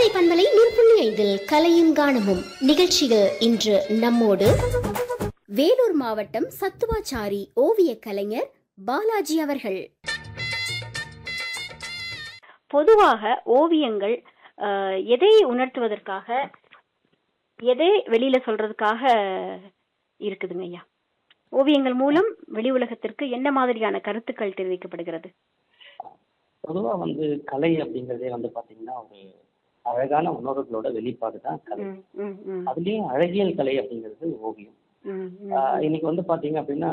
கோடை பண்பலை நூற்புள்ளி ஐந்தில் கலையும் கானமும் நிகழ்ச்சிகள் இன்று நம்மோடு வேலூர் மாவட்டம் சத்துவாச்சாரி ஓவிய கலைஞர் பாலாஜி அவர்கள் பொதுவாக ஓவியங்கள் அஹ், எதை உணர்த்துவதற்காக எதை வெளியில சொல்றதுக்காக இருக்குதுங்க ஐயா ஓவியங்கள் மூலம் வெளி உலகத்திற்கு என்ன மாதிரியான கருத்துக்கள் தெரிவிக்கப்படுகிறது பொதுவா வந்து கலை அப்படிங்கறதே வந்து பாத்தீங்கன்னா ஒரு அழகான உணர்வுகளோட வெளிப்பாடு தான் கலை ம், ம், ம், அதுலயும் அழகியல் கலை அப்படிங்கிறது ஓவியம் ம், ம். ஆஹ் இன்னைக்கு வந்து பாத்தீங்க அப்படின்னா